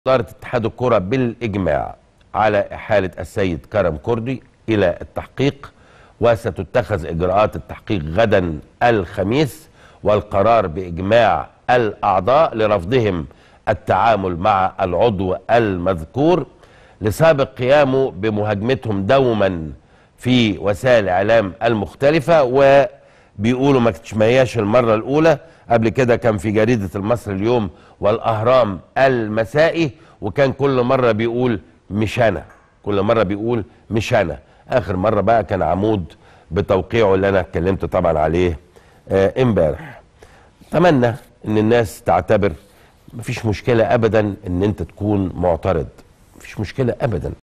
إدارة اتحاد الكرة بالإجماع على إحالة السيد كرم كردي إلى التحقيق وستتخذ إجراءات التحقيق غدا الخميس والقرار بإجماع الأعضاء لرفضهم التعامل مع العضو المذكور لسابق قيامه بمهاجمتهم دوما في وسائل الإعلام المختلفة وبيقولوا ما هياش المرة الأولى قبل كده كان في جريدة المصري اليوم والأهرام المسائي وكان كل مرة بيقول مش أنا كل مرة بيقول مش أنا آخر مرة بقى كان عمود بتوقيعه اللي أنا اتكلمت طبعا عليه آه، امبارح أتمنى إن الناس تعتبر مفيش مشكلة أبدا إن أنت تكون معترض مفيش مشكلة أبدا